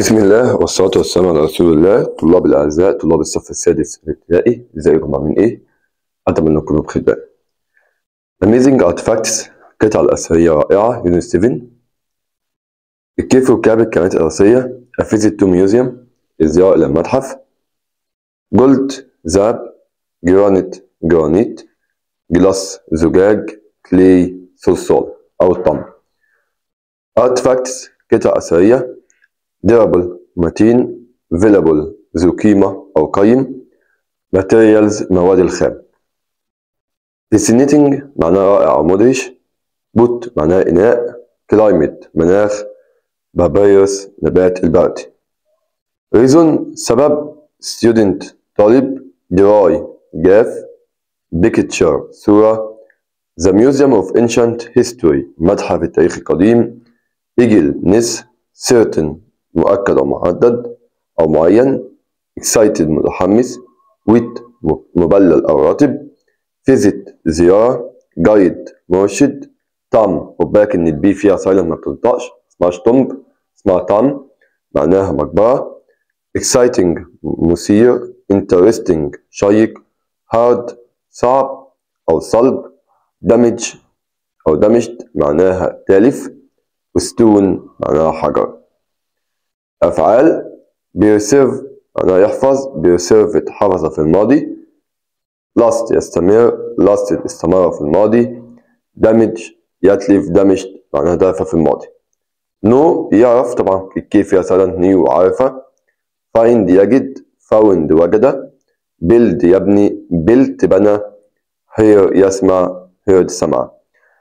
بسم الله والصلاة والسلام على رسول الله طلاب الأعزاء طلاب الصف السادس الابتدائي ازيكم عاملين إيه؟ أتمنى تكونوا بخير بال. Amazing Artifacts قطع الأثرية رائعة يونت 7 الكيف والكعب الكائنات الأرضية A Visit to Museum الزيارة إلى المتحف جولد ذهب جرانيت جرانيت جلاس زجاج كلي صلصال أو الطمر Artifacts قطع أثرية durable متين valuable ذو قيمة أو قيم materials مواد الخام fascinating معناه رائع أو مدهش boot معناه إناء climate مناخ بابيروس نبات البرد reason سبب student طالب dry جاف picture صورة The Museum of Ancient History متحف التاريخ القديم eagle نسر certain مؤكد أو محدد أو معين excited متحمس with مبلل أو رطب visit زيارة guide مرشد تام وباك إن البي فيها سايلنت ما بتنطقش اسمهاش طنب اسمها تام معناها مقبرة exciting مثير interesting شيق hard صعب أو صلب damage أو damaged معناها تالف وستون معناها حجر أفعال بيرسيرف معناها يحفظ بيرسيرف اتحفظ في الماضي لاست يستمر لاست استمر في الماضي دامج يتلف دامجد معناها تلف في الماضي نو يعرف طبعا كيف يا سايلنت نيو عارفة فايند يجد فاوند وجد بيلد يبني بيلت بنى هير يسمع هيرد سمع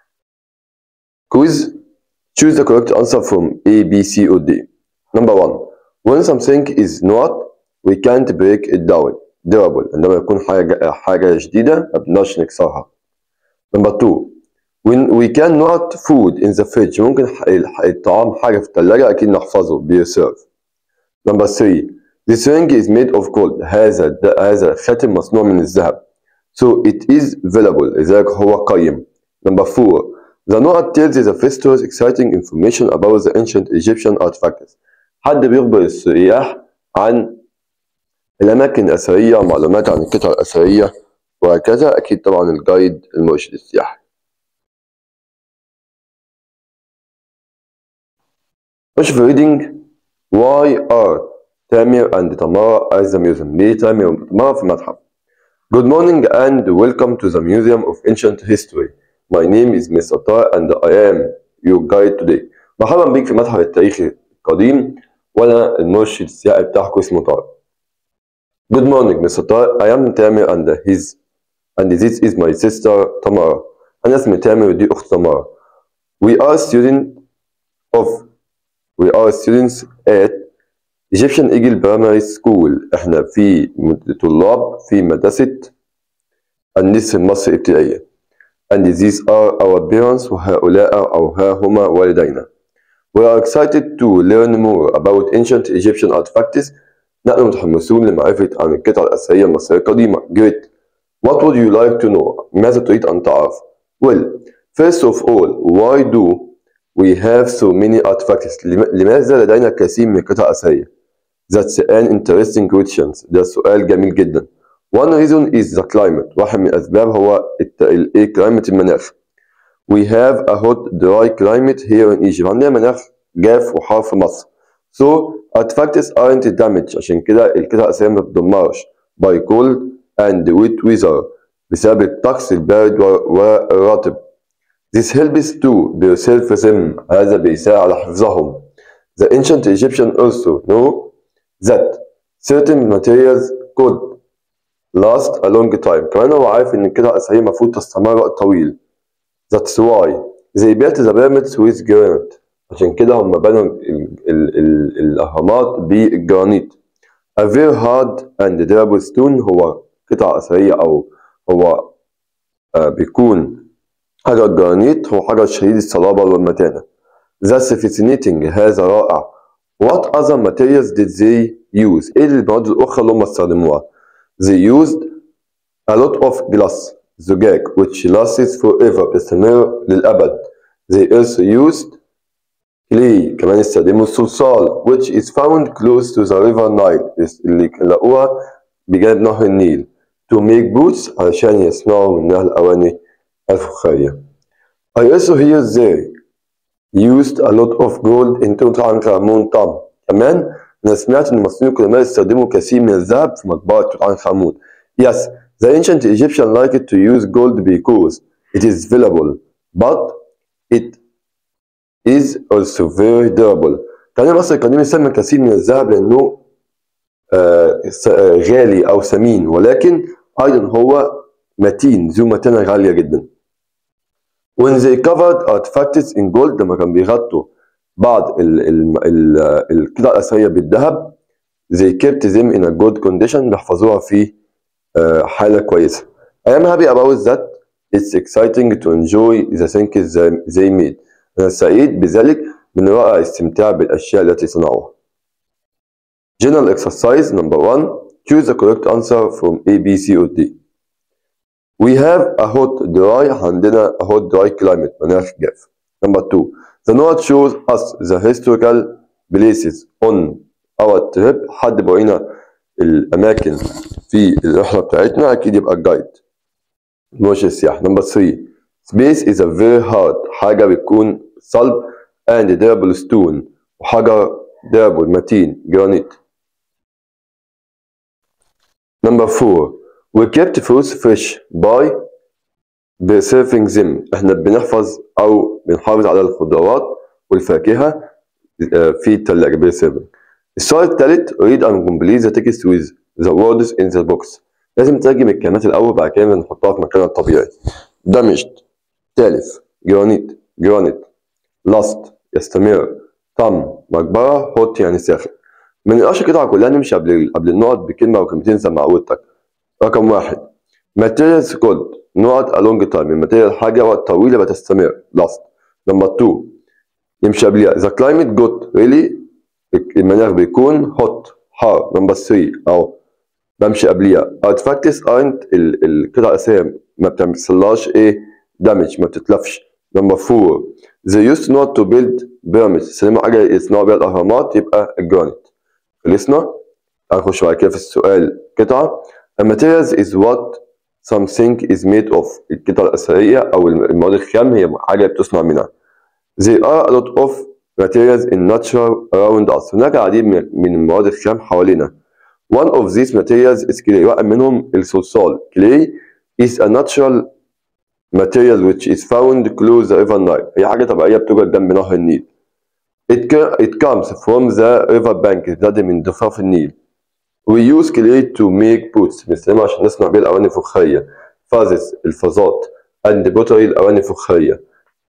كويز choose the correct answer from A, B, C or D Number one, when something is not, we can't break it down. durable عندما يكون حاجة حاجة جديدة ما بنقدرش نكسرها. Number two, when we can not food in the fridge ممكن الطعام حاجة في الثلاجة أكيد نحفظه preserve. Number three, this ring is made of gold. هذا هذا الخاتم مصنوع من الذهب. So it is valuable. لذلك هو قيم. Number four, the note tells the visitors exciting information about the ancient Egyptian artifacts. حد بيخبر السياح عن الأماكن الأثرية معلومات عن القطع الأثرية وهكذا أكيد طبعا الجايد المرشد السياحي مش في reading why are تامر and Tamara at the museum ليه تامر وتمارا في المتحف Good morning and welcome to the Museum of Ancient History My name is Mr. طارق and I am your guide today مرحبا بك في متحف التاريخ القديم وانا المرشد السياحي بتاعكم اسمه طارق. Good morning Mr. طارق I am تامر and his and this is my sister تمارا. أنا اسمي تامر ودي أخت تمارا. We are students of we are students at Egyptian Eagle Primary School. إحنا في طلاب في مدرسة النسر المصري الابتدائية. And these are our parents وهؤلاء أو ها هما والدينا. We are excited to learn more about ancient Egyptian artifacts. نحن متحمسون لمعرفة عن القطع الأثرية المصرية القديمة. Great. What would you like to know? ماذا تريد أن تعرف؟ Well, first of all, why do we have so many artifacts? لماذا لدينا كثير من القطع الأثرية؟ That's an interesting question. ده سؤال جميل جدا. One reason is the climate. واحد من الأسباب هو الإيه climate المناخ. We have a hot dry climate here in Egypt. عندنا مناخ جاف وحار في مصر. So artifacts aren't damaged عشان كده القطع الأثرية ما بتدمرش by cold and wet weather بسبب الطقس البارد والرطب. This helps to preserve them. هذا بيساعد على حفظهم. The ancient Egyptian also know that certain materials could last a long time. كمان هو عارف إن القطع الأثرية المفروض تستمر وقت طويل. That's why they built the pyramids with granite. عشان كده هم بنوا ال ال ال الأهرامات بالجرانيت. A very hard and durable stone هو قطعة أثرية أو هو آه بيكون حجر جرانيت هو حجر شديد الصلابة والمتانة. That's fascinating هذا رائع. What other materials did they use؟ إيه المواد الأخرى اللي هم استخدموها؟ They used a lot of glass زجاج which lasts forever بتستمر للأبد. They also used clay كمان استخدموا الصلصال which is found close to the river Nile اللي لقوها بجانب نهر النيل to make boots علشان يصنعوا منها الأواني الفخارية I also hear they used a lot of gold in توت عنخ آمون tomb كمان أنا سمعت إن المصريين القدماء استخدموا كثير من الذهب في مقبرة توت عنخ آمون Yes, the ancient Egyptians liked to use gold because it is valuable, but it is also very durable. كان مصر القديم يستخدم كثير من الذهب لأنه آه غالي أو ثمين ولكن أيضا هو متين ذو متانة غالية جدا. When they covered artifacts in gold لما كانوا بيغطوا بعض القطع الأثرية بالذهب they kept them in a good condition بيحفظوها في حالة كويسة. I am happy about that. It's exciting to enjoy the things they made. أنا سعيد بذلك من رائع الاستمتاع بالأشياء التي صنعوها. General exercise number one. Choose the correct answer from A, B, C or D. We have a hot dry عندنا a hot dry climate مناخ جاف. Number two. The note shows us the historical places on our trip حد بورينا الأماكن في الرحلة بتاعتنا أكيد يبقى الجايد مرشد السياحة نمبر 3 space is a very hard حاجة بتكون صلب and durable stone وحجر durable متين جرانيت نمبر 4 we kept fruits fresh by preserving them احنا بنحفظ او بنحافظ على الخضروات والفاكهة في الثلاجة preserving السؤال الثالث read and complete the text with the words in the box لازم تترجم الكلمات الأول بعد كده نحطها في مكانها الطبيعي دمجت تالف جرانيت جرانيت لاست يستمر تم مقبرة هوت يعني ساخن ما نقراش القطعة كلها نمشي قبل قبل النقط بكلمة أو كلمتين زي ما عودتك رقم واحد materials good نقط a long time الماتيريال حاجة وقت طويلة بتستمر last نمبر 2 يمشي قبلها the climate good really المناخ بيكون hot حار نمبر 3 أو بمشي قبليها artifacts aren't القطع الأساسية ما بتحصلهاش إيه damage ما بتتلفش نمبر 4 they used not to build pyramids سلموا حاجة يصنعوا بيها الأهرامات يبقى الجرانيت خلصنا هنخش بعد كده في السؤال قطعة A materials is what something is made of القطع الأثرية أو المواد الخام هي حاجة بتصنع منها There are a lot of materials in nature around us هناك العديد من المواد الخام حوالينا One of these materials is clay واحد منهم الصلصال clay is a natural material which is found close the river Nile هي حاجة طبيعية بتوجد جنب نهر النيل It, it comes from the river bank ده من ضفاف النيل We use clay to make boots بنستخدمها عشان نصنع بيها الأواني الفخارية vases الفازات and pottery الأواني الفخارية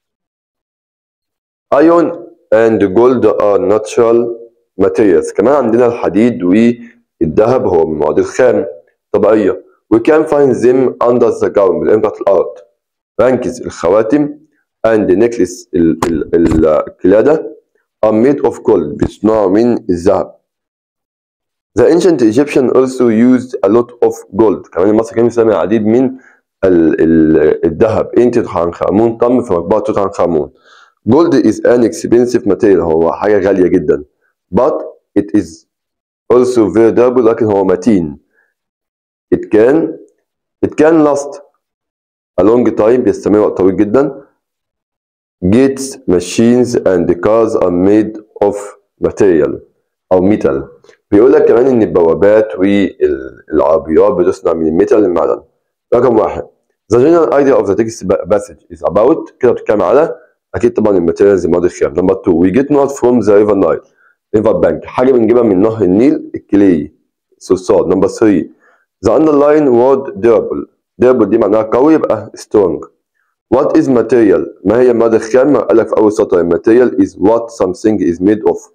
Iron and gold are natural materials كمان عندنا الحديد والذهب هو من المواد الخام طبيعية We can find them under the ground بالقيم تحت الأرض رانكز الخواتم and necklace ال ال القلادة are made of gold بيصنعوا من الذهب The ancient Egyptian also used a lot of gold كمان المصري كان يستخدم العديد من ال ال الذهب in توت عنخ آمون تم في مقبرة توت عنخ آمون Gold is an expensive material هو حاجة غالية جدا but it is also very durable لكن هو متين it can it can last a long time بيستمر وقت طويل جدا gates machines and cars are made of material أو metal بيقول لك كمان إن البوابات والعربيات بتصنع من الميتال المعدن رقم واحد The general idea of the text passage is about كده بتتكلم على أكيد طبعا الماتيريالز المواد الخام نمبر 2 we get not from the river Nile river bank حاجة بنجيبها من نهر النيل الكلي صلصال نمبر 3 the underline word durable durable دي معناها قوي يبقى strong what is material ما هي المادة الخام قال لك في أول سطر material is what something is made of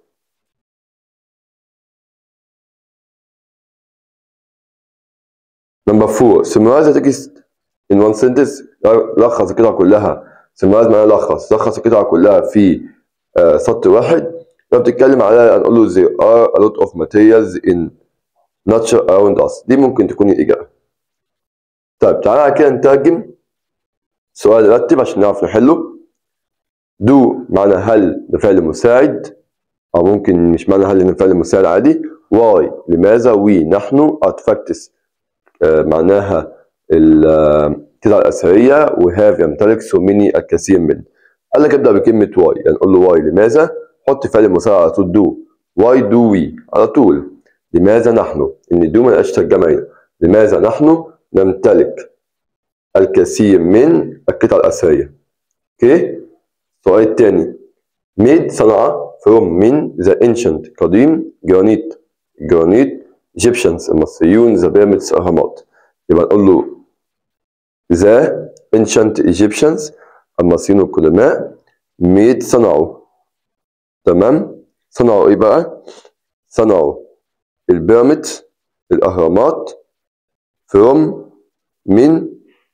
نمبر 4 summarize the text in one sentence لخص القطعة كلها summarize معناها لخص لخص القطعة كلها في uh, سطر واحد لو بتتكلم على هنقول له there are a lot of materials in nature around us دي ممكن تكون الإجابة طيب تعالى كده نترجم سؤال رتب عشان نعرف نحله do معنى هل لفعل مساعد أو ممكن مش معنى هل إن فعل مساعد عادي واي لماذا وي نحن artifacts آه معناها القطع الأثرية وهاف يمتلك so many الكثير من قال لك ابدأ بكلمة واي يعني نقول له واي لماذا حط فعل مساعد على طول دو واي دو وي على طول لماذا نحن إن دو من أشتى الجمعية لماذا نحن نمتلك الكثير من القطع الأثرية اوكي السؤال الثاني made صنع from من the ancient قديم جرانيت جرانيت Egyptians المصريون the pyramids الأهرامات يبقى نقول له the ancient Egyptians المصريين القدماء made صنعوا تمام صنعوا ايه بقى صنعوا البيراميد الأهرامات from من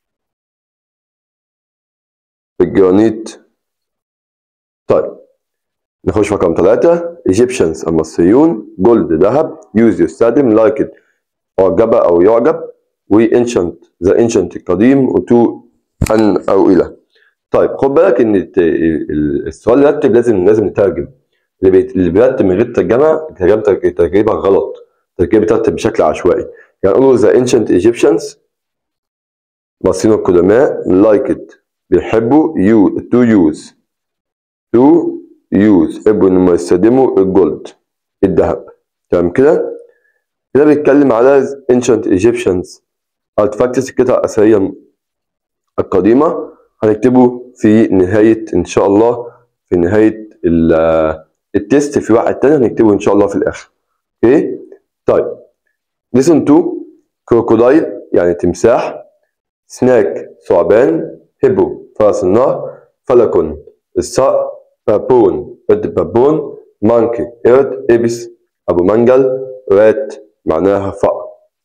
الجرانيت طيب نخش رقم ثلاثة Egyptians المصريون جولد ذهب يوز يستخدم لايك it أعجب أو يعجب و ancient ذا ancient القديم وتو أن أو إلى طيب خد بالك إن الت- ال- السؤال اللي رتب لازم لازم نترجم اللي بيت- اللي بيرتب من غير ترجمة ترجمة ترجمة غلط ترجمة بترتب بشكل عشوائي يعني نقول ذا ancient Egyptians المصريين القدماء like it بيحبوا you to use to use يحبوا انهم يستخدموا الجولد الذهب تمام كده كده بيتكلم على ancient Egyptians artifacts القطع الأثرية القديمة هنكتبه في نهاية إن شاء الله في نهاية ال- التست في واحد تاني هنكتبه إن شاء الله في الآخر أوكي طيب listen to crocodile يعني تمساح سناك ثعبان هيبو فرس النهر فلكون الصقر بابون قرد بابون مانكي قرد إبس أبو منجل رات معناها فقر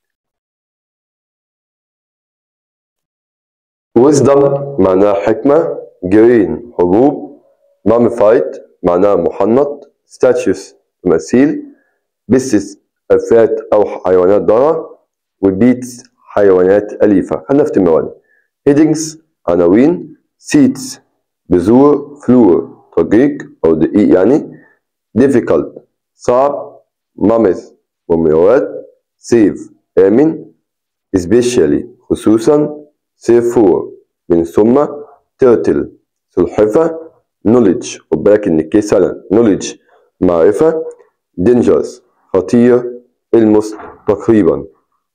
wisdom معناها حكمة جرين حبوب mummified معناها محنط statues تماثيل بيسس أفات أو حيوانات ضارة وبيتس حيوانات أليفة خلينا في الموانئ headings عناوين seats بذور فلور رقيق أو دقيق يعني difficult صعب مامث مومياوات safe آمن especially خصوصا therefore من ثم turtle سلحفة knowledge خد بالك إن كي سنة knowledge معرفة dangerous خطير المس تقريبا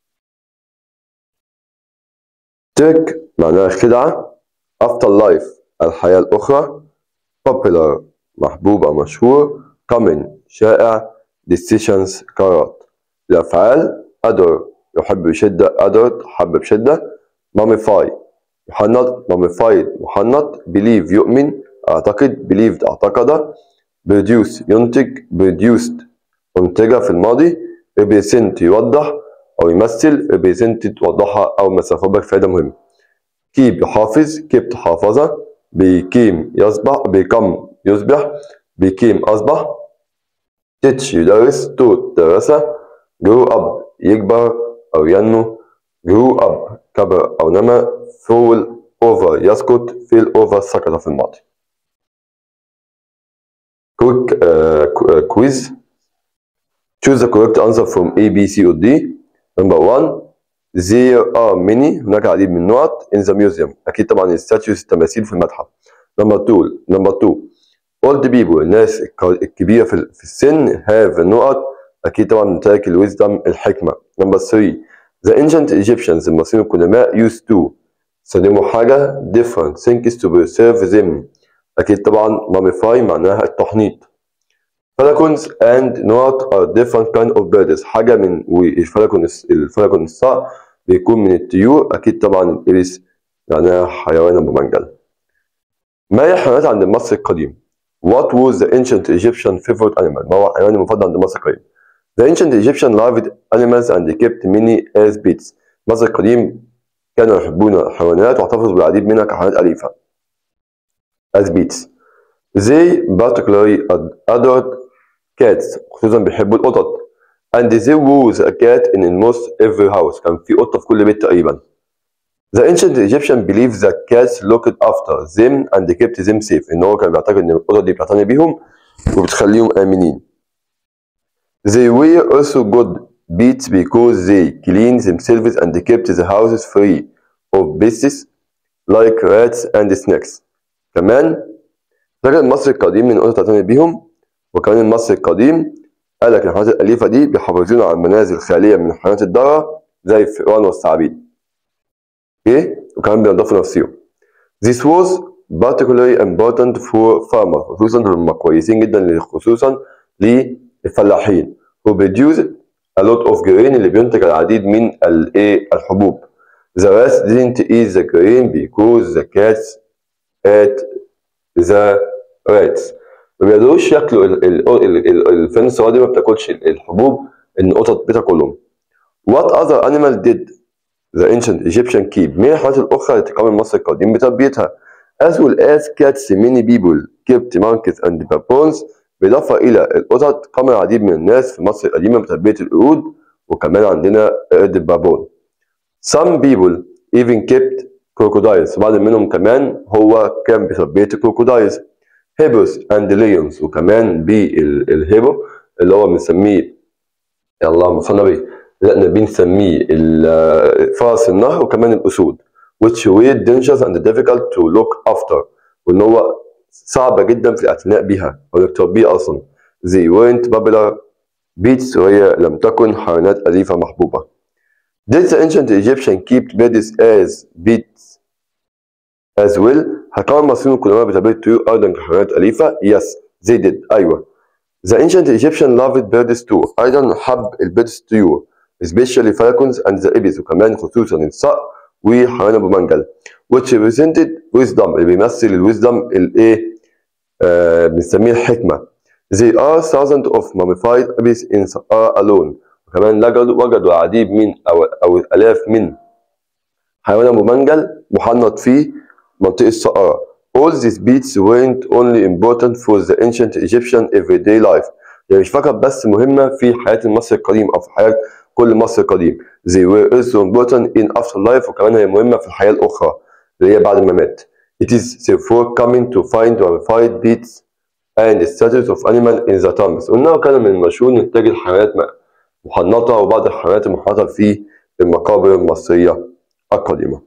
trick معناها خدعة after life الحياة الأخرى popular محبوب أو مشهور common شائع decisions قرارات الأفعال other يحب بشدة other حب بشدة mummify يحنط mummified محنط believe يؤمن أعتقد believed أعتقد produce ينتج produced أنتج في الماضي represent يوضح أو يمثل represented توضحها أو مثل خد بالك فائدة مهمة keep يحافظ kept حافظة became يصبح become يصبح became أصبح teach يدرس taught درس grow up يكبر أو ينمو grew up كبر أو نما fall over يسقط fell over سقط في الماضي quick uh, qu- uh, quiz choose the correct answer from A B C or D number one there are many هناك العديد من النقط in the museum أكيد طبعا statues التماثيل في المتحف number two number two old people الناس الك- الكبيرة في في السن have نقط أكيد طبعا نتائج الويزدم الحكمة number three the ancient Egyptians المصريين القدماء used to استخدموا حاجة different things to preserve them أكيد طبعا mummify معناها التحنيط falcons and not are different kind of birds حاجة من والفلكون الفلكون الصقر بيكون من الطيور أكيد طبعا الإبس معناها حيوان أبو منجل ما هي الحيوانات عند المصري القديم؟ What was the ancient Egyptian favorite animal؟ ما هو الحيوان المفضل عند المصري القديم؟ The ancient Egyptian loved animals and kept many as pets. المصري القديم كانوا يحبون الحيوانات واحتفظوا بالعديد منها كحيوانات أليفة. As pets. They particularly adored cats خصوصا بيحبوا القطط. And there was a cat in almost every house. كان في قطة في كل بيت تقريبا. The ancient Egyptian believed that cats looked after them and kept them safe. إن هو كان بيعتقد إن القطط دي بتعتني بيهم وبتخليهم آمنين They were also good beats because they cleaned themselves and kept the houses free of beasts like rats and snakes. كمان ذكر المصري القديم من نقطة تعتني بيهم وكمان المصري القديم قال لك الحيوانات الأليفة دي بيحافظون على المنازل خالية من حيوانات الضارة زي الفئران والثعابين. اوكي؟ وكمان بينضفوا نفسهم. This was particularly important for farmers خصوصا هم كويسين جدا خصوصا للفلاحين who produce a lot of grain اللي بينتج العديد من الايه الحبوب. The rats didn't eat the grain because the cats ate the rats. ما بيقدروش ياكلوا ال- ال- ال- ال- الفئران الصغيرة دي ما بتاكلش الحبوب ان القطط بتاكلهم. What other animal did the ancient Egyptian keep؟ مين الحيوانات الأخرى التي قام المصري القديم بتربيتها؟ As well as cats many people kept monkeys and baboons بالإضافة إلى القطط قام العديد من الناس في مصر القديمة بتربية القرود وكمان عندنا قرد البابون. Some people even kept crocodiles وبعض منهم كمان هو كان بتربية الكروكودايلز. Hippos and lions وكمان بالهيبو اللي هو بنسميه يا اللهم صل على النبي لا بنسميه ال- فرس النهر وكمان الأسود which were dangerous and difficult to look after وإن هو صعبة جدا في الاعتناء بها أو إنك تربيه أصلا they weren't popular beasts وهي لم تكن حيوانات أليفة محبوبة Did the ancient Egyptian keep birds as pets as well؟ هل كان المصريين القدماء بتربية الطيور أيضا كحيوانات أليفة؟ Yes they did أيوه The ancient Egyptian loved birds too أيضا حب البيردز طيور especially falcons and the ibis وكمان خصوصا الصقر وحيوان أبو منجل which represented wisdom اللي بيمثل الwisdom الإيه آه بنسميه الحكمة They are thousands of mummified ibis in Saqqara alone وكمان وجدوا وجدوا العديد من أو أو الآلاف من حيوان أبو منجل محنط في منطقة سقارة All these beats weren't only important for the ancient Egyptian everyday life يعني مش فقط بس مهمة في حياة المصري القديم أو في حياة كل مصري قديم They were also important in afterlife وكمان هي مهمة في الحياة الأخرى اللي هي بعد ما مات It is therefore common to find mummified beats and statues of animal in the tombs وإنه كان من المشهور إن تجد حيوانات محنطة وبعض الحيوانات المحنطة في المقابر المصرية القديمة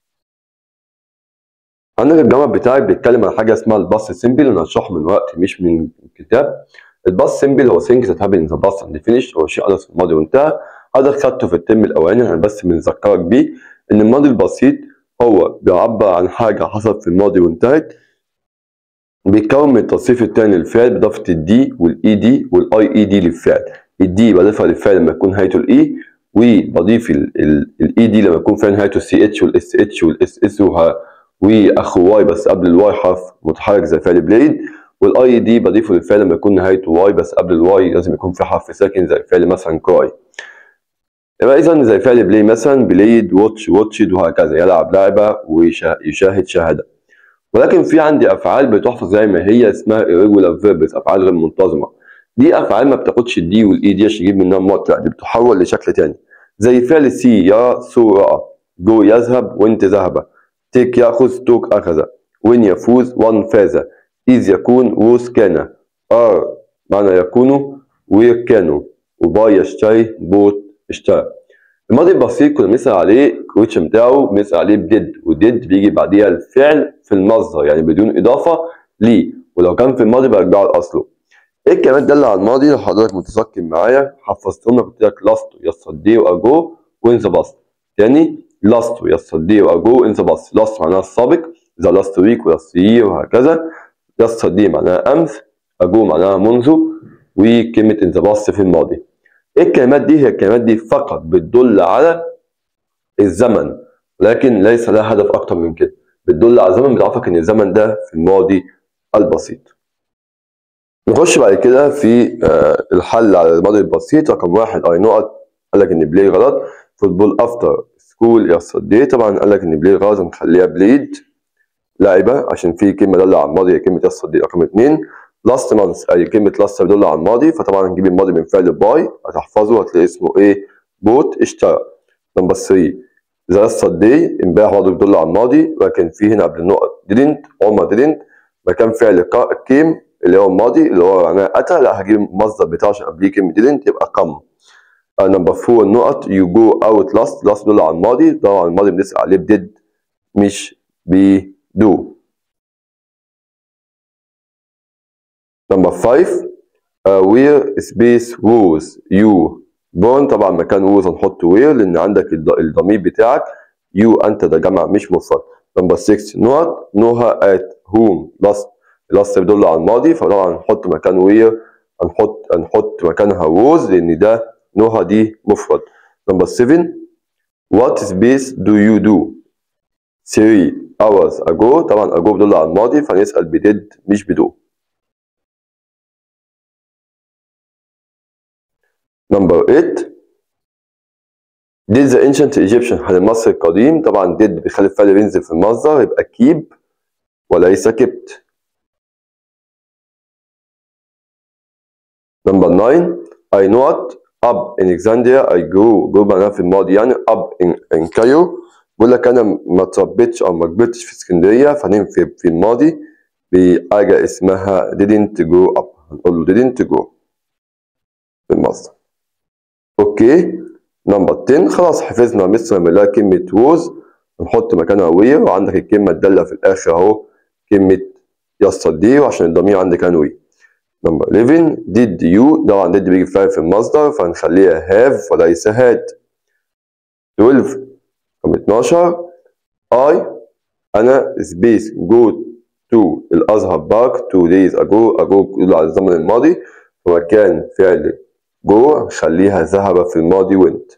عندك الجامعة بتاعك بيتكلم عن حاجة اسمها الباص سيمبل أنا هشرحه من وقت مش من الكتاب الباص سيمبل هو things that happen in the past and finished هو شيء حدث في الماضي وانتهى هذا خدته في الترم الأولاني احنا بس بنذكرك بيه إن الماضي البسيط هو بيعبر عن حاجة حصلت في الماضي وانتهت بيتكون من التصريف الثاني للفعل بإضافة الدي والإي دي والأي إي دي للفعل الدي بضيفها للفعل لما يكون نهايته الإي وبضيف الإي دي لما يكون فعل نهايته السي اتش والاس اتش والاس اس واخو واي بس قبل الواي حرف متحرك زي فعل بليد والاي دي بضيفه للفعل لما يكون نهايته واي بس قبل الواي لازم يكون في حرف ساكن زي فعل مثلا كراي يبقى اذا زي فعل بلاي مثلا بلايد واتش واتشد وهكذا يلعب لعبه ويشاهد شاهده ولكن في عندي افعال بتحفظ زي ما هي اسمها irregular verbs افعال غير منتظمه دي افعال ما بتاخدش الدي والاي دي عشان يجيب منها موت لا دي بتحول لشكل تاني زي فعل سي يا سو راى جو يذهب وانت ذهب تيك ياخذ توك اخذ وين يفوز وان فاز إذ يكون ووس كان ار معنى يكون وير كانوا وباي يشتري بوت اشترى الماضي البسيط كنا بنسأل عليه الكوتشن بتاعه بنسأل عليه بديد وديد بيجي بعديها الفعل في المصدر يعني بدون إضافة ليه ولو كان في الماضي برجعه لأصله ايه الكلمات دالة على الماضي لو حضرتك متذكر معايا حفظتهم لك قلت لك لاست يستدي واجو وين ذا باست تاني لاست يستدي واجو ان ذا باست لاست معناها السابق ذا لاست ويك ولاست يير وهكذا يستدي معناها امس اجو معناها منذ وكلمة ان ذا باست في الماضي ايه الكلمات دي هي الكلمات دي فقط بتدل على الزمن لكن ليس لها هدف اكتر من كده بتدل على الزمن بتعرفك ان الزمن ده في الماضي البسيط نخش بعد كده في آه الحل على الماضي البسيط رقم واحد اي نقط قال لك ان بلاي غلط فوتبول افتر سكول يستردي طبعا قال لك ان بلاي غلط نخليها بليد لعبة عشان في كلمة دالة على الماضي هي كلمة يستردي رقم اتنين لاست مانث اي كلمة لاست بتدل على الماضي فطبعا هنجيب الماضي من فعل باي هتحفظه هتلاقي اسمه ايه بوت اشترى نمبر 3 ذا يستردي امبارح برضه بيدل على الماضي ولكن في هنا قبل النقط didn't عمر didn't مكان فعل كيم اللي هو الماضي اللي هو معناه اتى لا هجيب المصدر بتاعه عشان قبليه كلمه didn't يبقى come نمبر 4 النقط you go out last last دول على الماضي طبعا الماضي بنسأل عليه بديد مش بدو نمبر 5 uh, where space was you born طبعا مكان was هنحط where لان عندك الضمير بتاعك you انت ده جمع مش مفرد نمبر 6 نقط نوها at whom last last بيدل على الماضي فطبعا هنحط مكان where هنحط هنحط مكانها was لان ده نوها دي مفرد نمبر 7 what space do you do 3 hours ago طبعا ago بيدل على الماضي فنسأل بديد مش بدو نمبر 8 did the ancient Egyptian هل المصري القديم طبعا did بيخلي الفعل ينزل في المصدر يبقى keep وليس kept نمبر 9 I not up in Alexandria I grew grew معناها في الماضي يعني up in, in Cairo بيقول لك انا ما اتربيتش او ما كبرتش في اسكندريه فهنم في, في الماضي بحاجه اسمها didn't grow up هنقول له didn't grow في المصدر اوكي نمبر 10 خلاص حفظنا مصر لما كلمه was نحط مكانها وير وعندك الكلمه الداله في الاخر اهو كلمه يستردي وعشان الضمير عندك كان وي نمبر 11 did you طبعا did بيجي فعل في المصدر فهنخليها have وليس had 12 رقم 12 I أنا سبيس go to الأزهر بارك two days ago ago يدل على الزمن الماضي وكان فعل go خليها ذهب في الماضي went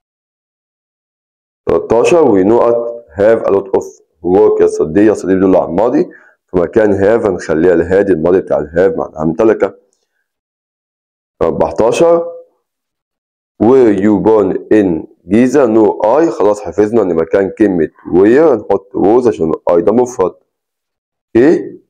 13 we نقط have a lot of work yesterday yesterday بيدل على الماضي فمكان have هنخليها الهادي الماضي بتاع الهاف معناها امتلك 14 were you born in جيزة نو اي خلاص حفظنا ان مكان كلمة وير نحط ووز عشان اي ده مفرد ايه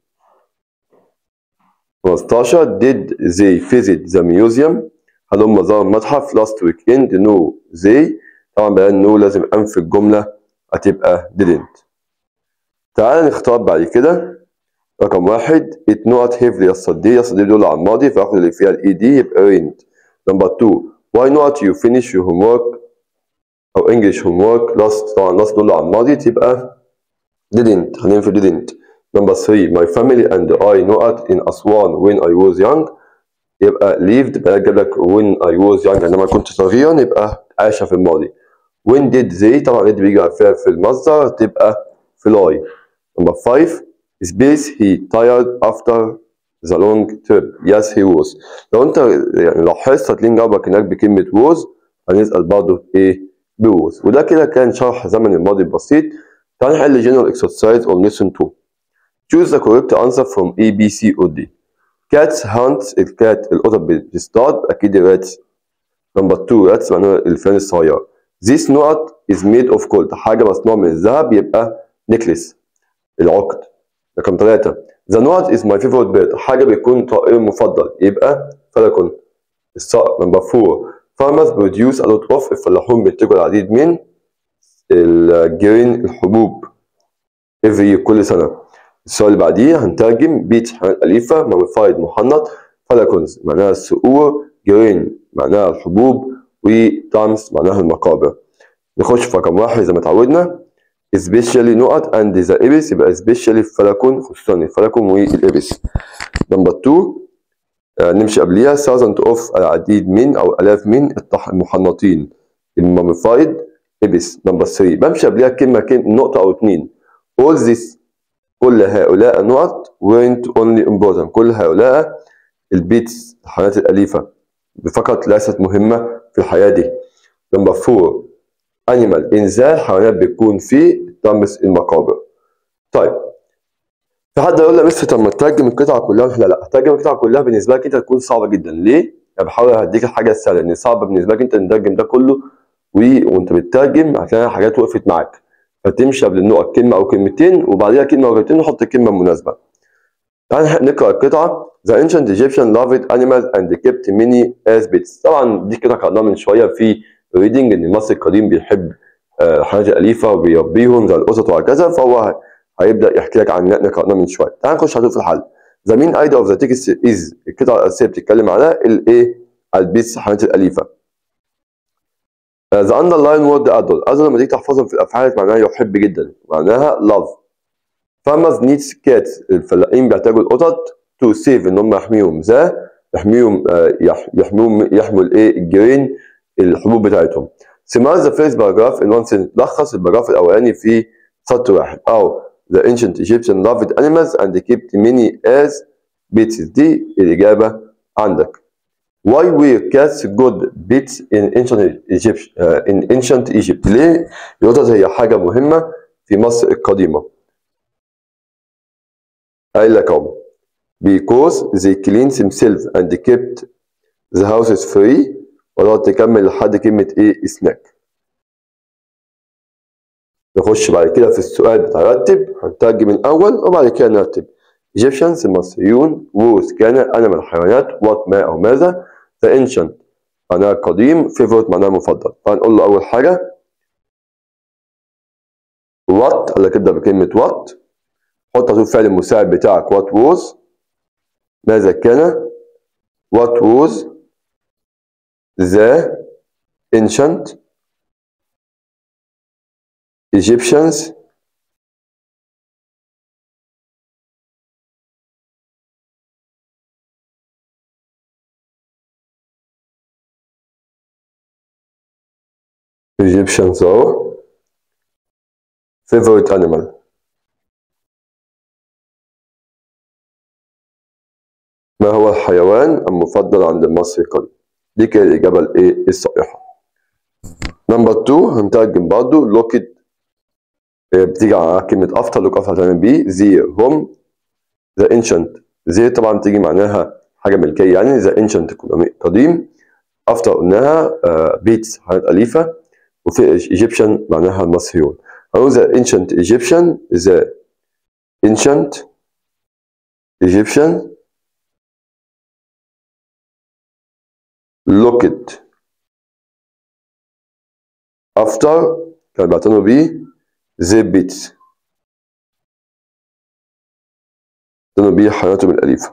15 did they visit the museum هل هم زاروا المتحف last weekend no they طبعا بيان نو لازم انفي الجملة هتبقى didn't تعال نختار بعد كده رقم واحد it not heavily yesterday yesterday دول على الماضي فاخد اللي فيها الاي دي يبقى rained number two why not you finish your homework او English homework last طبعا last دول على الماضي تبقى didn't هننفي didn't number three my family and I not in Aswan when I was young يبقى lived بقى جاب لك when I was young عندما كنت صغيرا يبقى عاش في الماضي when did they طبعا did بيجي فيها في المصدر تبقى fly number five space he tired after the long trip yes he was لو انت يعني لاحظت هتلاقي جاوبك هناك بكلمة was هنسأل برضه ايه بوز وده كده كان شرح زمن الماضي البسيط تعال نحل general exercise on lesson 2 choose the correct answer from A B C or D cats hunt الكات القطط بتصطاد اكيد rats number 2 rats معناها الفئران الصغير this نقط is made of gold حاجة مصنوعة من الذهب يبقى necklace العقد رقم 3 the نقط is my favorite bird حاجة بيكون طائر مفضل يبقى فلكن الصقر number 4 farmers produce a lot of الفلاحون بينتجوا العديد من الجرين الحبوب every كل سنة السؤال اللي بعديه هنترجم بيت حيوانات أليفة ماميفايد محنط فلاكونز معناها الصقور جرين معناها الحبوب وتايمز معناها المقابر نخش في رقم واحد زي ما اتعودنا especially نقط and the ibis يبقى especially الفلاكون خصوصا الفلاكون والإبس نمبر 2 نمشي قبليها thousand of العديد من أو آلاف من المحنطين الماميفايد إبس نمبر 3 بمشي قبليها كلمة كلمة نقطة أو اتنين all this كل هؤلاء النقط weren't only important كل هؤلاء البيتس الحيوانات الأليفة فقط ليست مهمة في الحياة دي نمبر 4 animal إنزال حيوانات بتكون في تمس المقابر طيب في حد يقول لي مستر طب ما تترجم القطعه كلها لا لا ترجم القطعه كلها بالنسبه لك انت تكون صعبه جدا ليه؟ يعني بحاول اديك الحاجه السهله لان صعب بالنسبه لك انت تترجم ده كله و... وانت بتترجم هتلاقي حاجات وقفت معاك فتمشي قبل النقط كلمه او كلمتين وبعديها كلمه او كلمتين نحط الكلمه المناسبه. تعال نقرا القطعه The ancient Egyptian loved animals and kept many as pets طبعا دي كده قرأناها من شويه في ريدنج ان المصري القديم بيحب الحيوانات الاليفه وبيربيهم زي القطط وهكذا فهو هيبدا يحكي لك عن اللي احنا قرأناه من شويه تعال نخش على طول في الحل the main idea of the text is القطعة الأساسية بتتكلم على الإيه؟ البيتس حيوانات الأليفة. Uh, the underline word adult adult لما تيجي تحفظهم في الأفعال معناها يحب جدا معناها love. farmers needs cats الفلاحين بيحتاجوا القطط to save إن هم يحميهم ذا يحميهم آه، يح- يحميهم يحموا الإيه؟ الجرين الحبوب بتاعتهم. summarize the first paragraph in one sentence لخص البراجراف الأولاني في سطر واحد أو The ancient Egyptian loved animals and kept many as pets دي الإجابة عندك. Why were cats good pets in ancient Egypt uh, in ancient Egypt؟ ليه القطط هي حاجة مهمة في مصر القديمة؟ قايل لك أهو because they cleaned themselves and kept the houses free وتقعد تكمل لحد كلمة إيه؟ سناك. نخش بعد كده في السؤال بتاع رتب هنترجم الأول وبعد كده نرتب Egyptians المصريون was كان أنا من الحيوانات what ما أو ماذا the ancient معناها قديم favorite معناها مفضل فهنقول له أول حاجة what قال لك ابدأ بكلمة what حط على الفعل المساعد بتاعك what was ماذا كان what was the ancient Egyptians Egyptians are favorite animal ما هو الحيوان المفضل عند المصري القديم دي كانت الإجابة الإيه الصحيحة نمبر 2 هنترجم برضه لوكيت بتيجي على كلمة أفطر لوك أفطر هتعمل بيه زي هم ذا انشنت زي طبعا بتيجي معناها حاجة ملكية يعني ذا انشنت قديم أفطر قلناها بيتس حاجات أليفة وفي ايجيبشن معناها المصريون هنقول ذا انشنت ايجيبشن ذا انشنت ايجيبشن looked after كانوا بيعتنوا بيه زي بيتس بيعتنوا بيه حياتهم الأليفة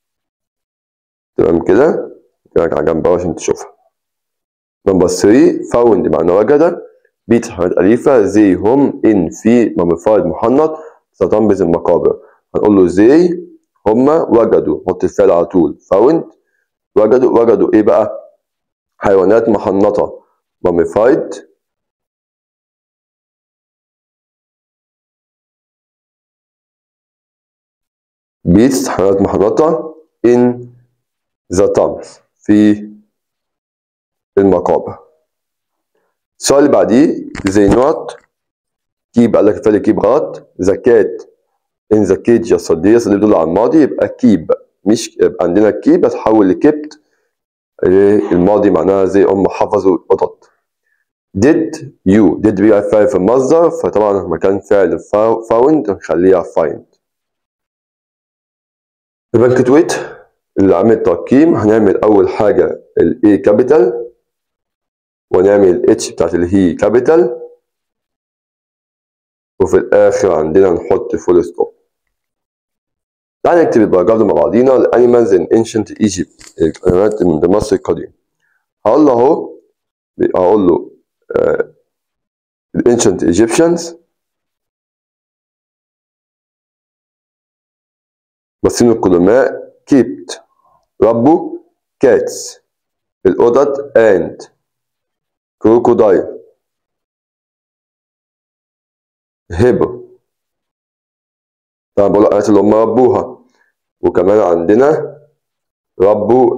تمام كده كده على جنب أهو عشان تشوفها نمبر 3 فاوند معنى وجد بيت حيوانات أليفة زي هم إن في ممفاد محنط ستنبذ المقابر هنقول له زي هما وجدوا حط الفعل على طول فاوند وجدوا وجدوا إيه بقى حيوانات محنطة mummified beasts حيوانات محنطة in the tombs في المقابر السؤال اللي بعديه they not keep قال لك الفعل keep غلط the cat in the cage يا صديق اللي بيدل على الماضي يبقى keep مش يبقى عندنا keep هتحول لكبت الماضي معناها زي هم حفظوا القطط did you did بيبقى فعل في المصدر فطبعا مكان فعل found نخليها find البنكتويت اللي عامل ترقيم هنعمل أول حاجة ال A كابيتال ونعمل ال H بتاعت ال هي كابيتال وفي الآخر عندنا نحط فول ستوب تعالى نكتب الباراجراف ده مع بعضينا الانيمالز ان انشنت ايجيبت الحيوانات من مصر القديم هقول له اهو هقول له الانشنت ايجيبشنز المصريين القدماء كيبت ربوا كاتس القطط اند كروكودايل هيبو طبعا بقول الآيات اللي هم ربوها وكمان عندنا ربوا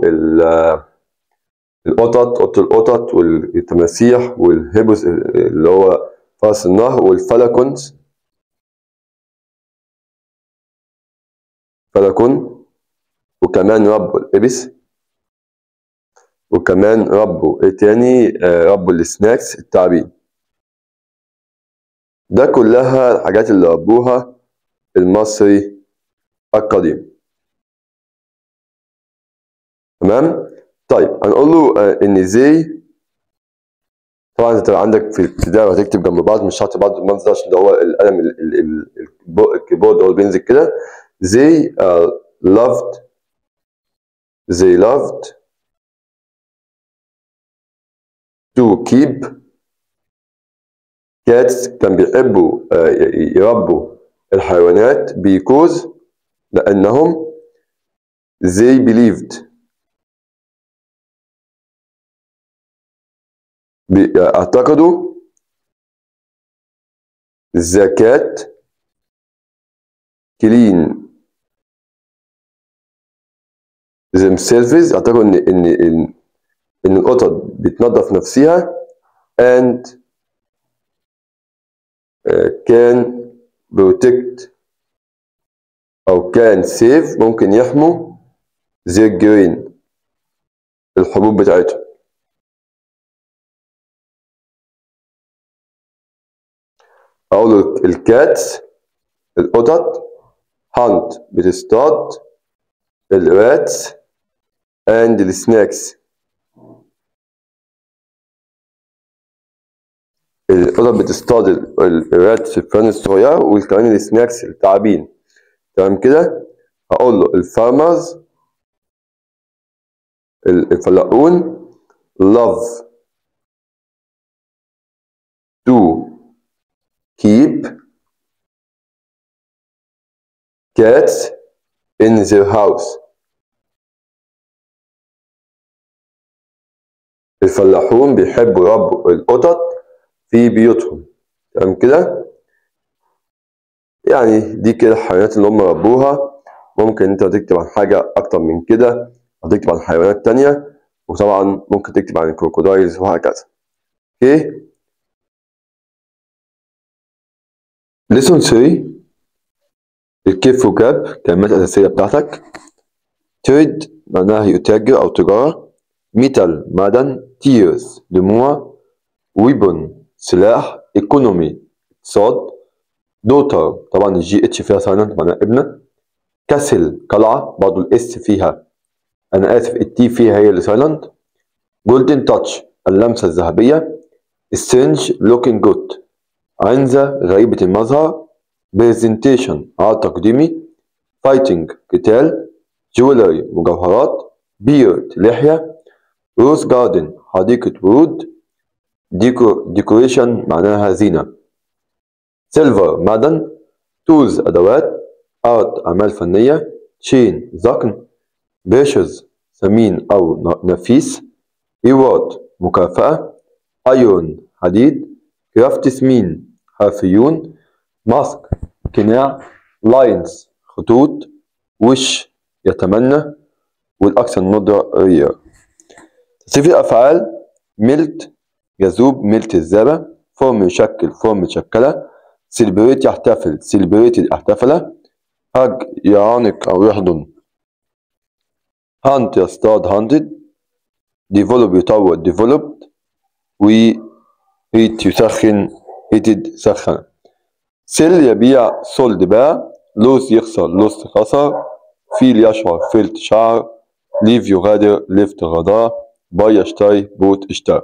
القطط قط القطط والتماسيح والهيبوس اللي هو فرس النهر والفلكونز فلكون وكمان ربوا الإبس وكمان ربوا ايه تاني آه ربوا السناكس التعابين ده كلها الحاجات اللي ربوها المصري القديم تمام طيب هنقول له آه ان زي طبعا انت عندك في الابتدائي هتكتب جنب بعض مش شرط بعض المنظر عشان ده هو القلم الكيبورد هو بينزل كده زي loved they loved to keep cats كان بيحبوا آه، يربوا الحيوانات because لأنهم they believed بي- اعتقدوا زكاة clean themselves اعتقدوا ان ان ان ان القطط بتنظف نفسها and uh, can protect او can save ممكن يحموا their grain الحبوب بتاعتهم اقول الكاتس القطط hunt بتصطاد الراتس and السناكس القطط بتصطاد ال- ال- الراتس الفئران الصغيرة وكمان السناكس التعابين تمام كده هقول له الفارمرز الفلاحون love to keep cats in their house الفلاحون بيحبوا يربوا القطط في بيوتهم تمام كده يعني دي كده الحيوانات اللي هم ربوها ممكن انت تكتب عن حاجة أكتر من كده أو تكتب عن حيوانات تانية وطبعا ممكن تكتب عن الكروكودايلز وهكذا اوكي ليسون 3 الكيف وكاب كلمات أساسية بتاعتك تريد معناها يتاجر أو تجارة ميتال معدن تيرز دموع ويبون سلاح ايكونومي اقتصاد دوتر طبعا الجي اتش فيها سايلنت معناها ابنة كاسل قلعة برضه الاس فيها أنا آسف التي فيها هي اللي سايلنت جولدن تاتش اللمسة الذهبية سترينج لوكينج جود عنزة غريبة المظهر برزنتيشن عرض تقديمي فايتنج قتال جولري مجوهرات بيرد لحية روز جاردن حديقة ورود ديكو ديكوريشن معناها زينة سيلفر معدن تولز أدوات ارت أعمال فنية تشين ذقن بريشز ثمين أو ن- نفيس ريورد مكافأة ايرون حديد كرافتسمين حرفيون ماسك قناع لاينز خطوط وش يتمنى والأكثر ندرة رير تصريف الأفعال ملت جذوب ملت الزابة فورم يشكل فورم مشكلة سيلبريت يحتفل سيلبريتد احتفل هاج يعانق أو يحضن هانت يصطاد هانتد ديفلوب يطور ديفلوبد و هيت يسخن هيتد سخن سيل يبيع سولد باع لوز يخسر لوست خسر فيل يشعر فيلت شعر ليف يغادر ليفت غداء باي يشتري بوت اشترى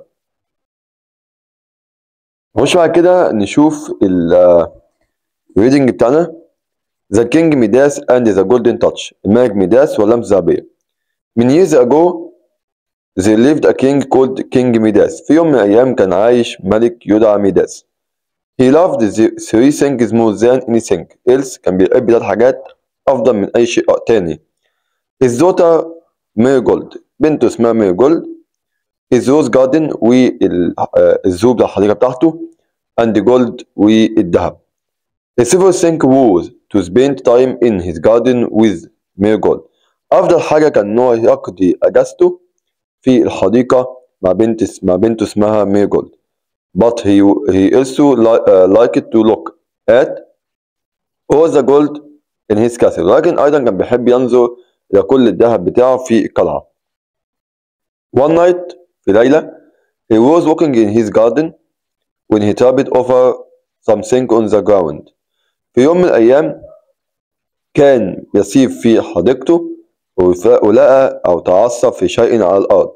نخش بعد كده نشوف الريدنج بتاعنا ذا كينج ميداس اند ذا جولدن تاتش الملك ميداس واللمسة الذهبية من years ago there lived a king called King Midas في يوم من الأيام كان عايش ملك يدعى ميداس he loved the three things more than anything else كان بيحب ثلاث حاجات أفضل من أي شيء تاني his daughter Marigold بنته اسمها Marigold his rose garden والزهور بتاع الحديقة بتاعته and gold والذهب his favorite thing was to spend time in his garden with Marigold أفضل حاجة كان إن هو يقضي أجازته في الحديقة مع بنت مع بنته اسمها Marigold but he he also li- uh, liked to look at all the gold in his castle لكن أيضا كان بيحب ينظر إلى كل الذهب بتاعه في القلعة one night في ليلة he was walking in his garden when he tripped over something on the ground في يوم من الأيام كان يسير في حديقته وف- ولقى أو تعثر في شيء على الأرض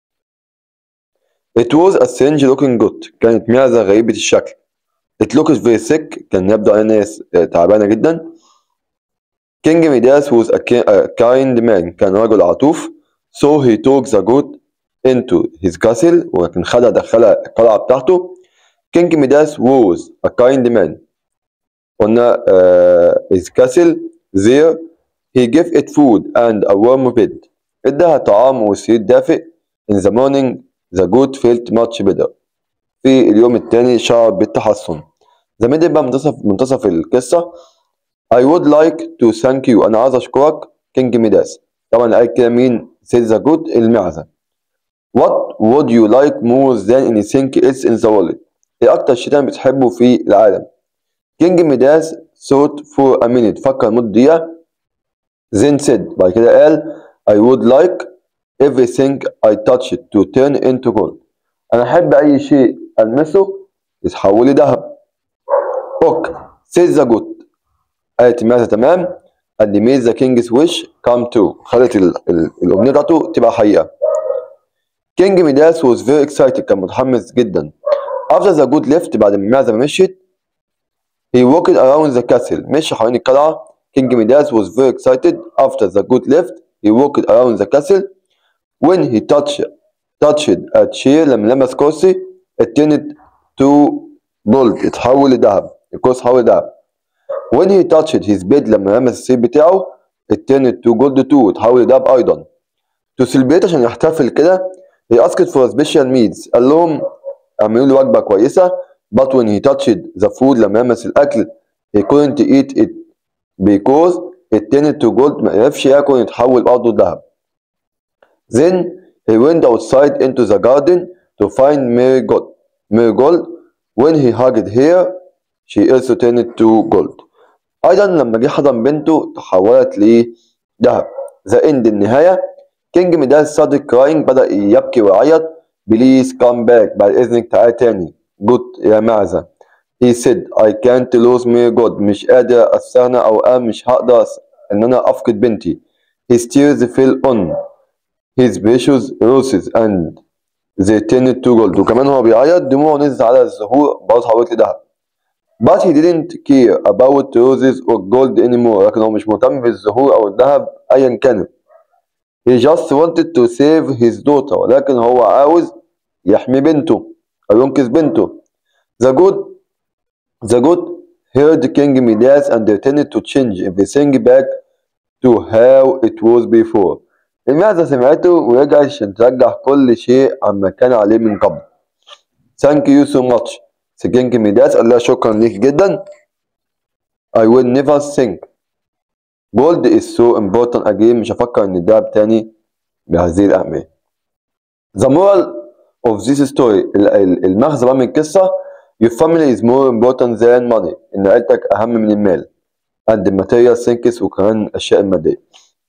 It was a strange looking goat كانت معزة غريبة الشكل It looked very sick كان يبدو أنها تعبانة جدا King Midas was a, ki- a kind man كان رجل عطوف so he took the goat into his castle ولكن خدها دخلها القلعة بتاعته King Midas was a kind man قلنا uh, his castle there he gave it food and a warm bed اداها طعام وسرير دافئ in the morning the goat felt much better في اليوم التاني شعر بالتحسن the middle بقى منتصف منتصف القصة I would like to thank you أنا عايز أشكرك كينج ميداس طبعا قال كده مين said the good المعزة What would you like more than anything else in the world إيه أكتر شيء تاني بتحبه في العالم كينج ميداس thought for a minute فكر مدة دقيقة then said بعد كده قال I would like everything I touch it to turn into gold أنا أحب أي شيء ألمسه يتحول لذهب أوك said the good قالت المعزة تمام and made the king's wish come true خلت ال- ال- الأمنية بتاعته تبقى حقيقة كينج ميداس was very excited كان متحمس جدا after the good left بعد ما المعزة ما مشيت he walked around the castle مشي حوالين القلعة كينج ميداس was very excited after the good left he walked around the castle when he touched touched a chair لما لمس كرسي it turned to gold اتحول لذهب الكرسي اتحول لذهب when he touched his bed لما لمس السرير بتاعه it turned to gold too اتحول لذهب أيضا to celebrate عشان يحتفل كده he asked for special meals قال لهم اعملوا لي وجبة كويسة but when he touched the food لما لمس الأكل he couldn't eat it because it turned to gold ما عرفش ياكل يتحول برضه لذهب then he went outside into the garden to find marigold marigold when he hugged her she also turned to gold أيضا لما جه حضن بنته تحولت لذهب the end النهاية كينج ميداس started crying بدأ يبكي ويعيط بليز كام باك بعد إذنك تعال تاني جود يا معزة he said I can't lose my God مش قادر أستغنى أو أنا مش هقدر أس- إن أنا أفقد بنتي his tears fell on his precious roses and they turned to gold وكمان هو بيعيط دموعه نزلت على الزهور برضه اتحولت لذهب but he didn't care about roses or gold anymore لكن هو مش مهتم بالزهور أو الذهب أيا كانت he just wanted to save his daughter ولكن هو عاوز يحمي بنته أو ينقذ بنته the good the good heard King Midas and intended to change everything back to how it was before المعزة سمعته ورجع عشان ترجع كل شيء عما كان عليه من قبل thank you so much كينج ميداس قال لها شكرا ليك جدا I will never think gold is so important again مش هفكر ان الدهب تاني بهذه الأهمية The moral of this story ال- ال- المغزى بقى من القصة Your family is more important than money إن عيلتك أهم من المال and the material things وكمان الأشياء المادية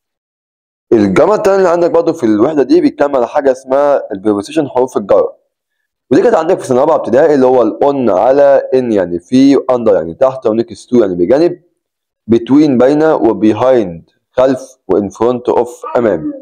الجمل التاني اللي عندك برضه في الوحدة دي بيتكلم على حاجة اسمها البريبوزيشن حروف الجر ودي كانت عندك في سنة رابعة ابتدائي اللي هو الأون على إن يعني في أندر يعني تحت ونكست تو يعني بجانب between بين وبيهايند خلف وإن فرونت أوف أمام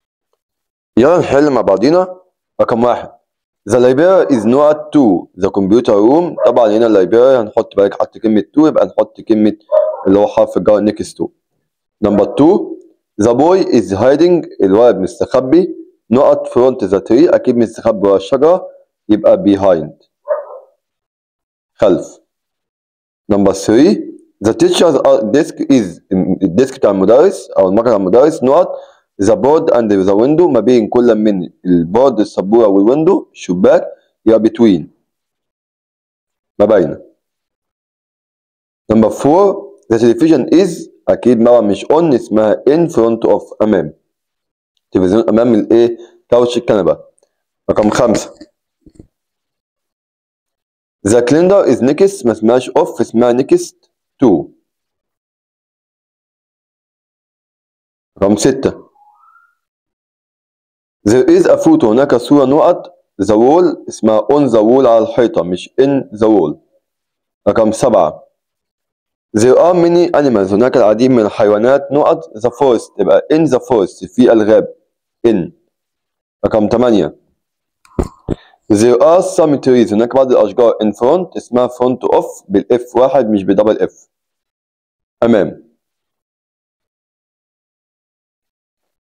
يلا نحل مع بعضينا رقم واحد The library is not to the computer room طبعا هنا اللايبراري هنحط بالك حط كلمة to يبقى نحط كلمة اللي هو حرف الجر next to Number two The boy is hiding الولد مستخبي نقط front the tree أكيد مستخبي ورا الشجرة يبقى behind خلف Number three The teacher's desk is الديسك بتاع المدرس أو المكتب بتاع المدرس نقط The board and the window ما بين كل من البورد السبورة والويندو شباك يبقى between ما بين Number four The television is أكيد مرة مش on اسمها in front of أمام تلفزيون أمام الإيه كاوتش الكنبة رقم خمسة The calendar is next ما اسمهاش off اسمها next to رقم ستة There is a photo هناك صورة نقط the wall اسمها on the wall على الحيطة مش in the wall رقم سبعة There are many animals هناك العديد من الحيوانات نقط the forest تبقى in the forest في الغاب in رقم ثمانية There are some trees هناك بعض الأشجار in front اسمها front of بالإف واحد مش بدبل إف أمام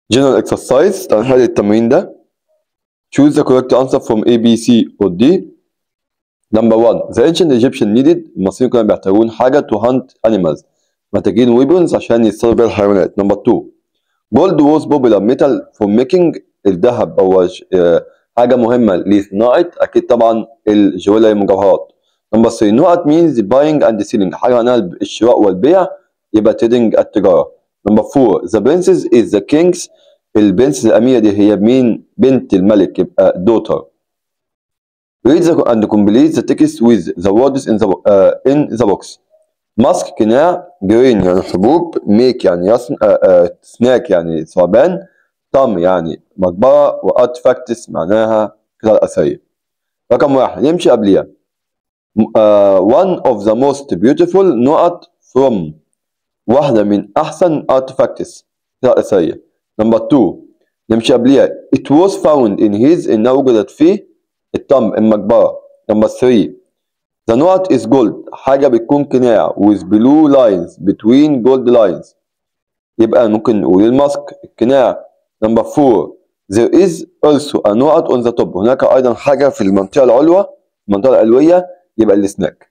general exercise تعال نحل التمرين ده choose the correct answer from A B C or D number one the ancient Egyptian needed المصريين كانوا بيحتاجون حاجة to hunt animals محتاجين weapons عشان يصطادوا بيها الحيوانات number two gold was popular metal for making الذهب هو آه، حاجة مهمة لصناعة أكيد طبعا الجويلري المجوهرات نمبر 3 نقط means buying and selling حاجة معناها الشراء والبيع يبقى trading التجارة نمبر 4 the princess is the king's البنت الأميرة دي هي مين بنت الملك يبقى daughter read the and complete the text with the words in the, uh, in the box ماسك قناع جرين يعني حبوب ميك يعني يصنع سناك يعني ثعبان طم يعني مقبرة وارتفاكتس معناها قطع أثرية رقم واحد يمشي قبليها uh, one of the most beautiful نقط from واحدة من أحسن artifacts قطع أثرية نمبر 2 نمشي قبليها it was found in his إنها وجدت فيه الطم المقبرة نمبر 3 The knot is gold حاجة بتكون قناع with blue lines between gold lines يبقى ممكن نقول الماسك القناع نمبر 4 there is also a knot on the top هناك أيضا حاجة في المنطقة العلوى المنطقة العلوية يبقى السناك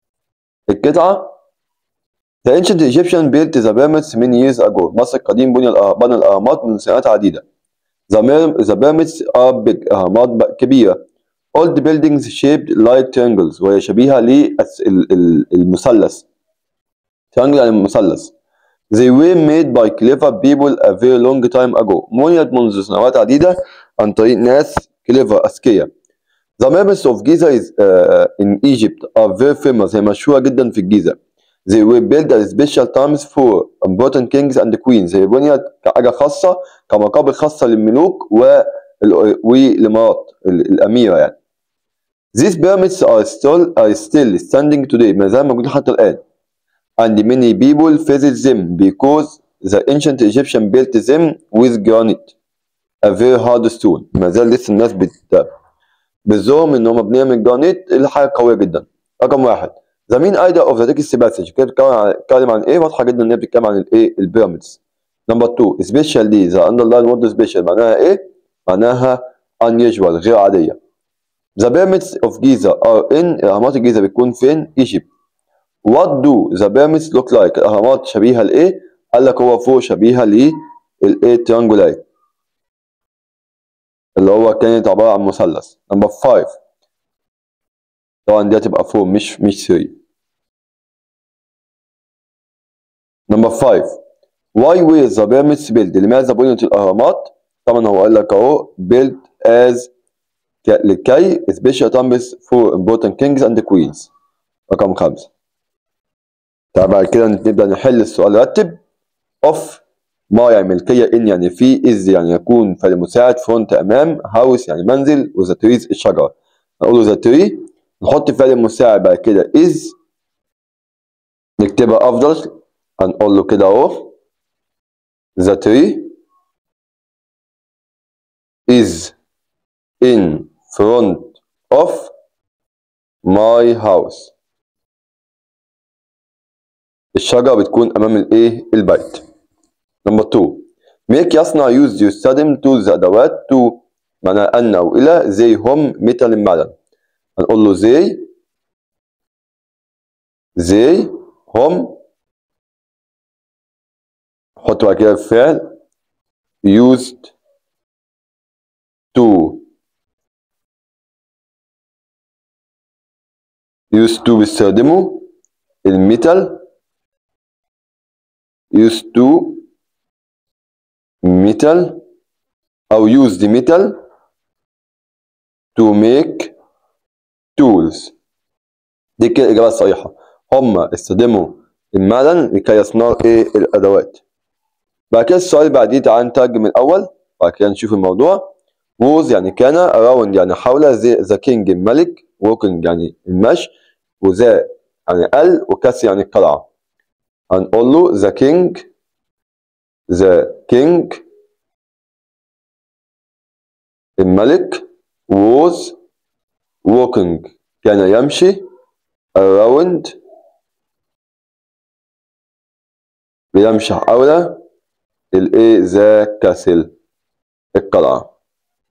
القطعة The ancient Egyptian built the pyramids many years ago مصر القديم بني بنى الأهرامات من سنوات عديدة The the pyramids are big أهرامات كبيرة old buildings shaped like triangles وهي شبيهة للمثلث triangle يعني مثلث They were made by clever people a very long time ago بنيت منذ سنوات عديدة عن طريق ناس clever أذكياء The pyramids of Giza is, uh, in Egypt are very famous هي مشهورة جدا في الجيزة They were built at special times for important kings and queens هي بنيت كحاجة خاصة كمقابر خاصة للملوك والإمارات الأميرة يعني These pyramids are still are still standing today ما زال موجودين حتى الآن and many people visit them because the ancient Egyptian built them with granite a very hard stone ما زال لسه الناس بت بالرغم ان هو مبنيه من جرانيت اللي حاجه قويه جدا رقم واحد The main idea of the text passage كده بتتكلم عن ايه واضحه جدا ان هي بتتكلم عن الايه البيراميدز نمبر 2 سبيشال دي ذا underline word سبيشال معناها ايه معناها unusual غير عاديه The pyramids of Giza are in اهرامات الجيزه بتكون فين Egypt What do the pyramids look like الاهرامات شبيهه لايه قال لك هو فوق شبيهه للايه triangulate اللي هو كانت عباره عن مثلث نمبر 5 طبعا دي هتبقى 4 مش مش 3 نمبر 5 why were the pyramids built لماذا بنيت الأهرامات طبعا هو قال لك أهو built as لكي special times for important kings and queens رقم خمسة طبعا بعد كده نبدأ نحل السؤال رتب of ما يعني ملكية إن يعني في is يعني يكون فعل مساعد فرونت أمام هاوس يعني منزل وذا تريز الشجرة نقول ذا تري نحط فعل مساعد بعد كده is نكتبها أفضل هنقول له كده أهو the tree is in front of my house الشجرة بتكون أمام الإيه البيت نمبر 2 make يصنع use يستخدم tools أدوات to معناها أن أو إلى زي هم مثل المعدن هنقول له زي زي هم حط بعد كده الفعل used to used to بيستخدموا الميتال used to metal أو use the metal to make tools دي كده الإجابة الصحيحة هم استخدموا المعدن لكي يصنعوا إيه الأدوات بعد كده السؤال اللي بعديه تعال نترجم الأول بعد كده نشوف الموضوع was يعني كان around يعني حول ذا كينج الملك walking يعني المشي وذا يعني ال وكاس يعني القلعة هنقول له ذا كينج ذا كينج الملك was walking كان يمشي around بيمشي حول الايه ذا كاسل القلعة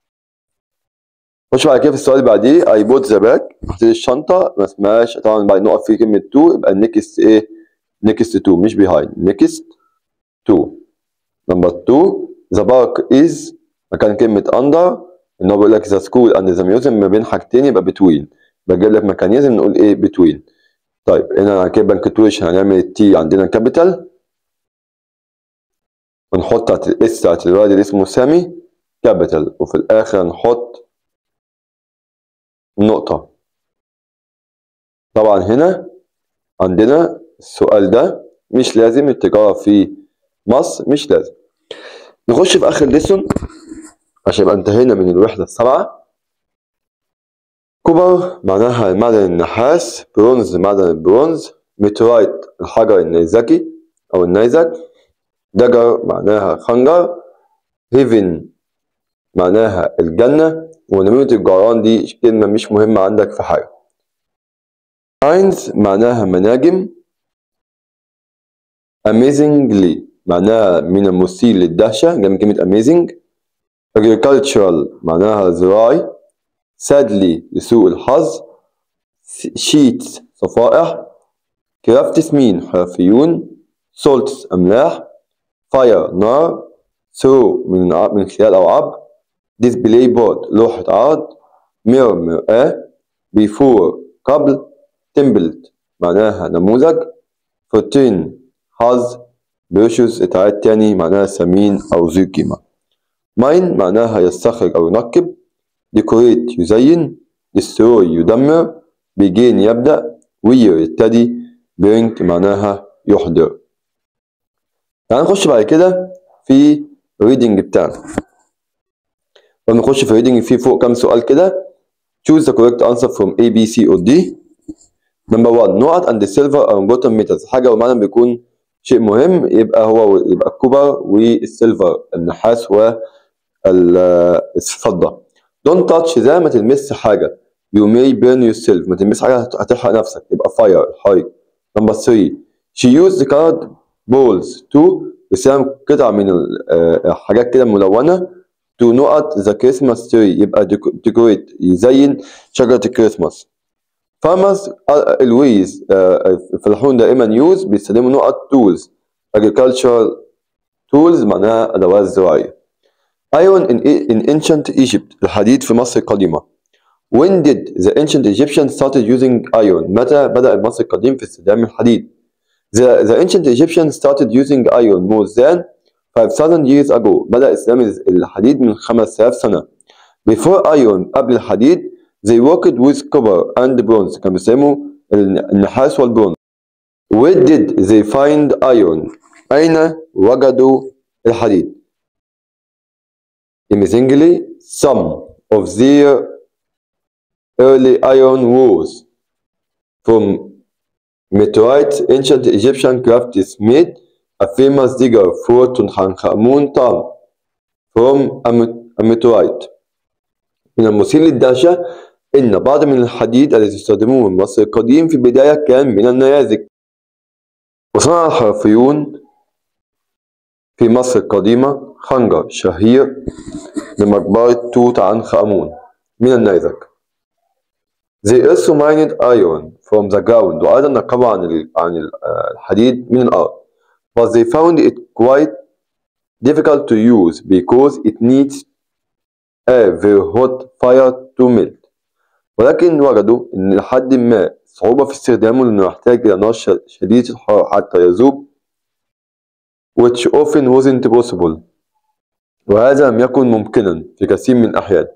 خش بعد كده في السؤال اللي بعديه اي بوت ذا باك حطيت الشنطة ما اسمهاش طبعا بعد نقف فيه كلمة تو يبقى نيكست ايه نيكست تو مش بيهايند نيكست تو نمبر 2 ذا بارك از مكان كلمة اندر ان هو بيقول لك ذا سكول اند ذا ميوزيوم ما بين حاجتين يبقى بتوين بجيب لك ميكانيزم نقول ايه بتوين طيب هنا على كده بنكتويشن هنعمل التي عندنا كابيتال ونحط بتاعت الاس بتاعت الواد اللي اسمه سامي كابيتال وفي الاخر نحط نقطة طبعا هنا عندنا السؤال ده مش لازم التجارة في مصر مش لازم نخش في آخر ليسون عشان يبقى انتهينا من الوحدة السبعة كوبر معناها معدن النحاس برونز معدن البرونز ميترايت الحجر النيزكي أو النيزك دجر معناها خنجر هيفن معناها الجنة ونميمة الجعران دي كلمة مش مهمة عندك في حاجة ساينز معناها مناجم amazingly معناها من المثير للدهشة جنب كلمة amazing agricultural معناها زراعي sadly لسوء الحظ sheets صفائح craftsmen حرفيون salts أملاح fire نار through من من خلال أو عبر display board لوحة عرض mirror مرآة before قبل template معناها نموذج fortune حظ بريشوس اتعاد تاني معناها ثمين أو ذو قيمة ماين معناها يستخرج أو ينقب decorate يزين destroy يدمر begin يبدأ وير يبتدي bring معناها يحضر تعال نخش بعد كده في reading بتاعنا لما نخش في reading في فوق كام سؤال كده choose the correct answer from A B C or D number one نقط and silver are important metals حاجة ومعنى بيكون شيء مهم يبقى هو يبقى الكوبر والسيلفر النحاس والفضة don't touch ده ما تلمس حاجة you may burn yourself ما تلمس حاجة هتحرق نفسك يبقى fire الحريق number 3 she used the card balls to بسام قطع من الحاجات كده ملونة to نقط the Christmas tree يبقى decorate يزين شجرة الكريسماس farmers always الفلاحون دائما use بيستخدموا نقط tools agricultural tools معناها أدوات زراعية iron in, in ancient Egypt الحديد في مصر القديمة when did the ancient Egyptians started using iron متى بدأ المصري القديم في استخدام الحديد the, the ancient Egyptians started using iron more than 5000 years ago بدأ استخدام الحديد من 5000 سنة before iron قبل الحديد they worked with copper and bronze كانوا بيستخدموا النحاس والبرونز where did they find iron أين وجدوا الحديد Amazingly, some of their early iron was from meteorites ancient Egyptian craftsmen made a famous digger for Tutankhamun tomb from a meteorite. من المثير للدهشة إن بعض من الحديد الذي استخدموه من مصر القديم في البداية كان من النيازك وصنع الحرفيون في مصر القديمة خنجر شهير لمقبرة توت عنخ آمون من النيزك They also mined iron from the ground وأيضا نقبوا عن عن الحديد من الأرض but they found it quite difficult to use because it needs a very hot fire to melt ولكن وجدوا إن لحد ما صعوبة في استخدامه لأنه يحتاج إلى نار شديدة الحرارة حتى يذوب which often wasn't possible وهذا لم يكن ممكنا في كثير من الأحيان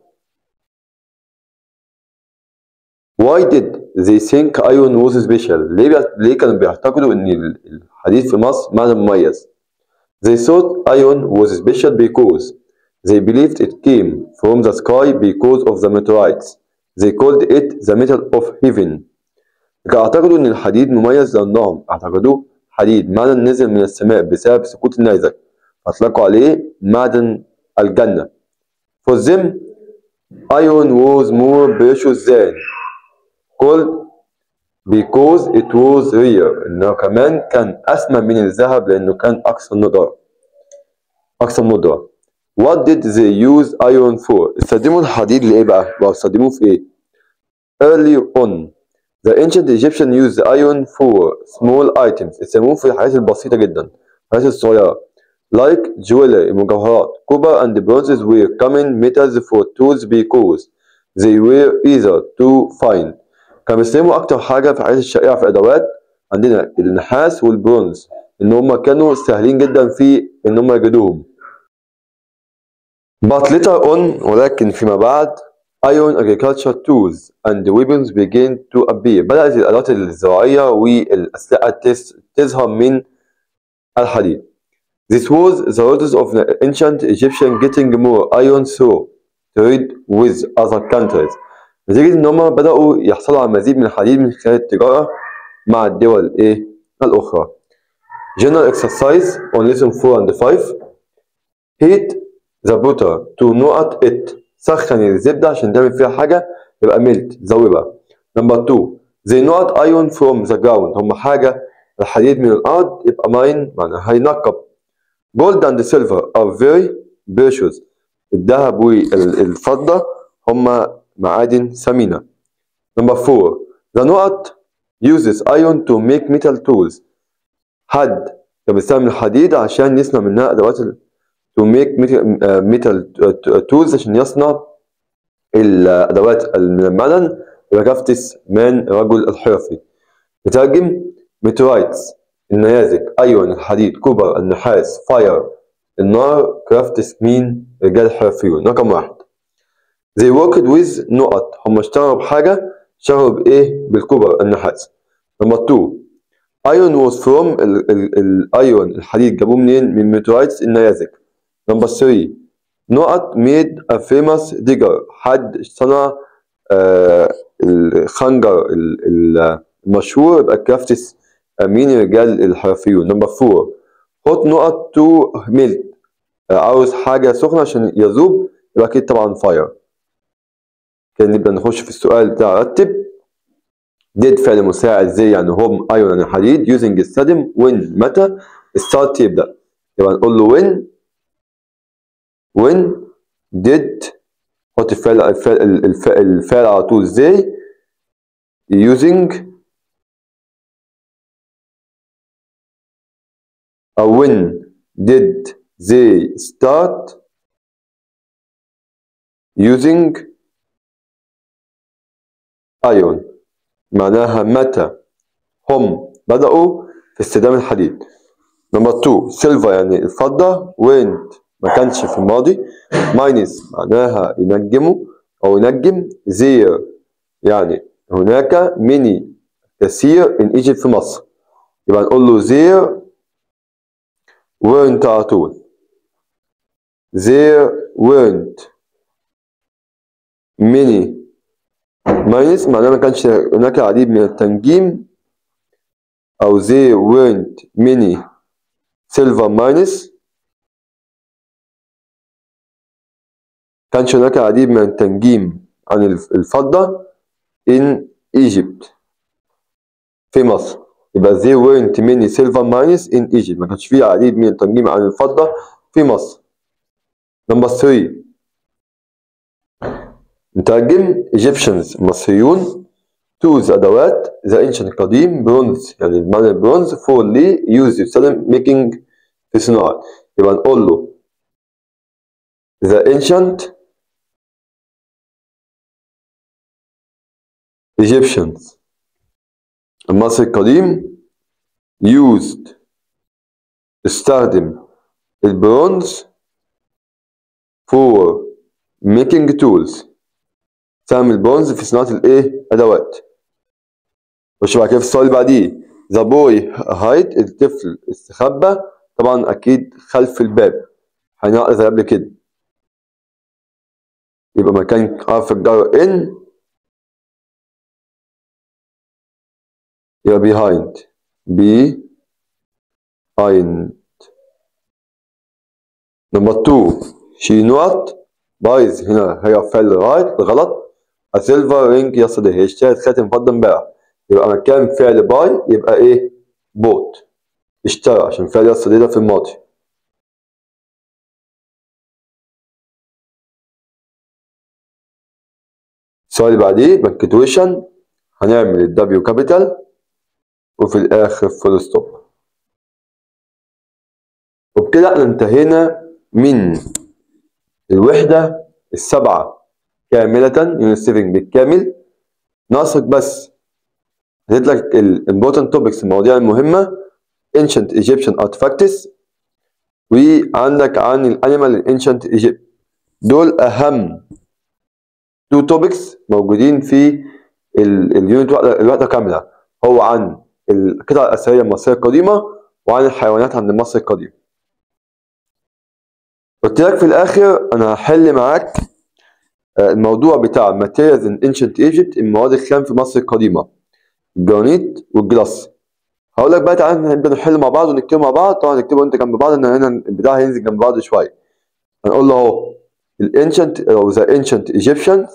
Why did they think iron was special؟ ليه بي... ليه كانوا بيعتقدوا إن الحديد في مصر معدن مميز؟ They thought iron was special because they believed it came from the sky because of the meteorites. They called it the metal of heaven. كانوا اعتقدوا إن الحديد مميز لأنهم اعتقدوه حديد معدن نزل من السماء بسبب سقوط النيزك فأطلقوا عليه معدن الجنة. For them, iron was more precious than gold because it was rare إنه كمان كان أثمن من الذهب لأنه كان أكثر نضارة. أكثر ندرة What did they use iron for استخدموا الحديد لإيه بقى؟ بقوا استخدموه في إيه؟ Early on The ancient Egyptian used iron for small items استخدموه في الحاجات البسيطة جدا الحاجات الصغيرة like jewelry مجوهرات copper and bronzes were common metals for tools because they were easier to find كانوا بيستخدموا أكتر حاجة في الحاجات الشائعة في الأدوات عندنا النحاس والبرونز إن هما كانوا سهلين جدا في إن هما يجدوهم but later on ولكن فيما بعد iron agriculture tools and weapons began to appear بدأت الآلات الزراعية والأسلحة تظهر من الحديد This was the result of the ancient Egyptian getting more iron through trade with other countries. نتيجة إن هما بدأوا يحصلوا على مزيد من الحديد من خلال التجارة مع الدول إيه الأخرى. General exercise on lesson 4 and 5 heat the butter to نقط it سخن الزبدة عشان تعمل فيها حاجة يبقى ملت ذوبها. Number 2 they نقط iron from the ground هما حاجة الحديد من الأرض يبقى mine معناها هينقب. Gold and silver are very precious. الذهب والفضة هما معادن ثمينة. Number 4 the نقط uses iron to make metal tools. حد كان بيستعمل الحديد عشان يصنع منها أدوات to make metal tools عشان يصنع الأدوات من المعدن يبقى كافتس مان رجل الحرفي. نترجم meteorites النيازك أيون الحديد كوبر النحاس فاير النار كرافتس مين رجال حرفيون رقم واحد they worked with نقط هم اشتغلوا بحاجة اشتغلوا بإيه بالكوبر النحاس نمبر 2 iron was from الايون الحديد جابوه منين من ميتورايتس النيازك نمبر 3 نقط made a famous digger حد صنع آه الخنجر المشهور يبقى كرافتس مين رجال الحرفيون نمبر 4 حط نقط تو ميلت عاوز حاجة سخنة عشان يذوب يبقى أكيد طبعا فاير كده نبدأ نخش في السؤال بتاع رتب ديد فعل مساعد زي يعني هم ايون يعني حديد يوزنج السدم وين متى ستارت يبدأ يبقى نقول له وين وين ديد حط الفعل الفعل, الفعل, الفعل على طول زي using أو when did they start using iron معناها متى هم بدأوا في استخدام الحديد نمبر 2 سيلفر يعني الفضة وينت ما كانش في الماضي ماينس معناها ينجموا أو ينجم زير يعني هناك ميني كثير in Egypt في مصر يبقى نقول له زير weren't على طول there weren't many minus معناه ما كانش هناك العديد من التنجيم أو there weren't many silver minus كانش هناك العديد من التنجيم عن الفضة in Egypt في مصر يبقى there weren't many silver mines in Egypt ما كانش فيه عديد من التنجيم عن الفضة في مصر نمبر 3 نترجم Egyptians مصريون tools أدوات the ancient القديم bronze يعني المعنى البرونز for لي use يستخدم making في صناعة يبقى نقول له the ancient Egyptians المصري القديم used استخدم البرونز for making tools استخدم البرونز في صناعة الايه أدوات خش بعد كده في السؤال اللي بعديه ذا بوي هايد الطفل استخبى طبعا أكيد خلف الباب هنقرا زي قبل كده يبقى مكان حرف الجر ان يبقى behind behind نمبر 2 شي نوت بايظ هنا هي فعل رايت غلط a silver ring yesterday هي اشترت خاتم فضة امبارح يبقى مكان فعل باي يبقى ايه بوت اشترى عشان فعل yesterday ده في الماضي السؤال اللي بعديه بنكتويشن هنعمل الدبليو كابيتال وفي الآخر فول ستوب وبكده احنا انتهينا من الوحدة السبعة كاملة يونت 7 بالكامل ناقصك بس هديت لك الامبورتنت توبكس المواضيع المهمة ancient Egyptian artifacts وعندك عن الانيمال ancient Egypt دول اهم تو توبكس موجودين في اليونت الوحدة كاملة هو عن القطع الأثرية المصرية القديمة وعن الحيوانات عند مصر القديمة قلت لك في الآخر أنا هحل معاك الموضوع بتاع materials in ancient Egypt المواد الخام في مصر القديمة الجرانيت والجلاس هقول لك بقى تعالى نبدأ نحل مع بعض ونكتبه مع بعض طبعا نكتبه انت جنب بعض ان هنا البتاع هينزل جنب بعض شوية هنقول له اهو الانشنت او the ancient Egyptians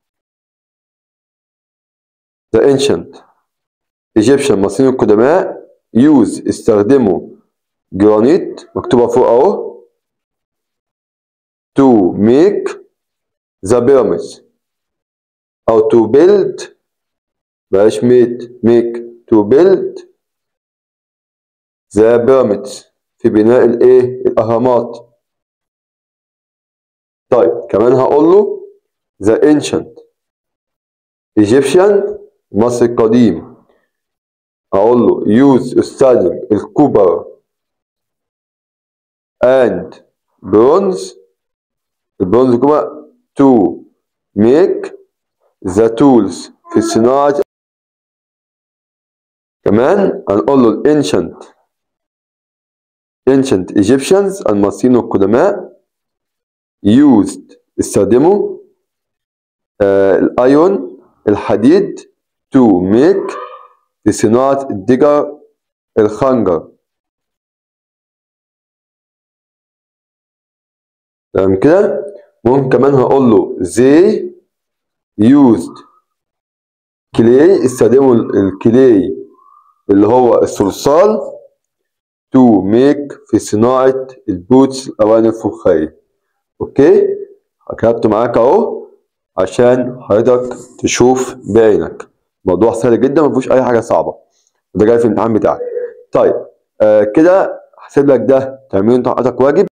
the ancient Egyptian المصريين القدماء use استخدموا جرانيت مكتوبة فوق اهو to make the pyramids أو to build بلاش made make to build the pyramids في بناء الايه الأهرامات طيب كمان هقول له the ancient Egyptian مصر القديم هقول له use استخدم الكوبر and bronze البرونز كوبر to make the tools في صناعة كمان هنقول له ال ancient ancient Egyptians المصريين القدماء used استخدموا آه الايون الحديد to make لصناعة الدجر الخنجر تمام كده ممكن كمان هقول له they used clay استخدموا الكلاي اللي هو الصلصال to make في صناعة البوتس الأواني الفخارية أوكي كتبته معاك أهو عشان حضرتك تشوف بعينك موضوع سهل جدا مفيهوش أي حاجة صعبة وده جاي في الامتحان بتاعك طيب آه كده هسيب لك ده تعمله انت حضرتك واجب